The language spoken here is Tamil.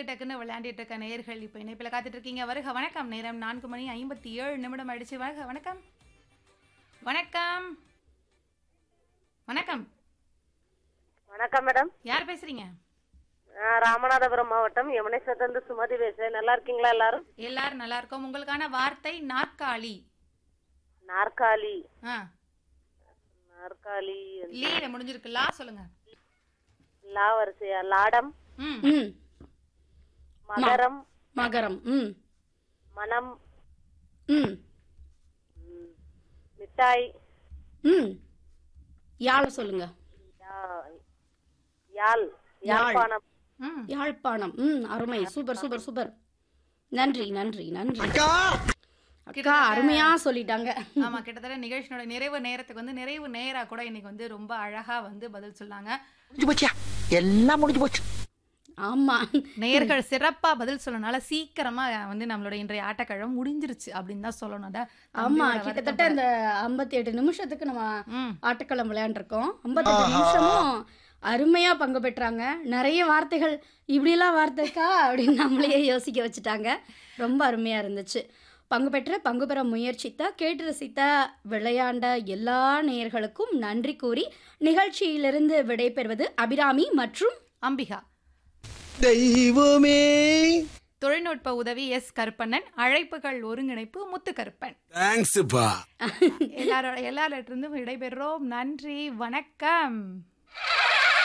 டக்கு டக்குன்னு விளையாண்டுட்டு இருக்க நேயர்கள் இப்போ இணைப்பில் காத்துட்டு இருக்கீங்க வருக வணக்கம் நேரம் நான்கு மணி ஐம்பத்தி ஏழு நிமிடம் ஆயிடுச்சு வருக வணக்கம் வணக்கம் வணக்கம் வணக்கம் மேடம் யார் பேசுறீங்க நான் ராமநாதபுரம் மாவட்டம் யமுனேஸ்வரத்துலேருந்து சுமதி பேசுறேன் நல்லா இருக்கீங்களா எல்லாரும் எல்லாரும் நல்லா இருக்கோம் உங்களுக்கான வார்த்தை நாற்காலி நாற்காலி ஆ நாற்காலி லீல முடிஞ்சிருக்கு லா சொல்லுங்க லா வரிசையா லாடம் ம் ம் மகரம் மகரம் ம் மனம் ம் ம், மிட்டாய் ம் யாழ சொல்லுங்க யா- யாழ் யாழ்ப்பாணம் ம் யாழ்ப்பாணம் ம் அருமை சூப்பர் சூப்பர் சூப்பர் நன்றி நன்றி நன்றி அக்கா அருமையா சொல்லிட்டாங்க ஆமா கிட்டத்தட்ட நிகழ்ச்சியோட நிறைவு நேரத்துக்கு வந்து நிறைவு நேரா கூட இன்னைக்கு வந்து ரொம்ப அழகா வந்து பதில் சொன்னாங்க முடிஞ்சு போச்சியா எல்லாம் முடிஞ்சு போச்சு ஆமா நேயர்கள் சிறப்பா பதில் சொல்லனால சீக்கிரமா வந்து நம்மளோட இன்றைய ஆட்டக்கழகம் முடிஞ்சிருச்சு அப்படின்னு தான் சொல்லணும் அதான் ஆமா தம்பியோட கிட்டத்தட்ட இந்த ஐம்பத்தி எட்டு நிமிஷத்துக்கு நம்ம ம் ஆட்டக்களம் விளையாண்டுருக்கோம் ஐம்பத்தெட்டு நிமிஷமும் அருமையா பங்கு பெற்றாங்க நிறைய வார்த்தைகள் இப்படியெல்லாம் வார்த்தைக்கா அப்படின்னு நம்மளையே யோசிக்க வச்சுட்டாங்க ரொம்ப அருமையா இருந்துச்சு பங்கு பெற்ற பங்கு பெற முயற்சித்த கேட்டு ரசித்த விளையாண்ட எல்லா நேயர்களுக்கும் நன்றி கூறி நிகழ்ச்சியிலிருந்து விடைபெறுவது அபிராமி மற்றும் அம்பிகா தெய்வமே தொழில்நுட்ப உதவி எஸ் கருப்பண்ணன் அழைப்புகள் ஒருங்கிணைப்பு முத்து கருப்பன் தேங்க்ஸ்ப்பா எல்லாரோட எல்லாரிடத்திலிருந்தும் விடைபெறுறோம் நன்றி வணக்கம்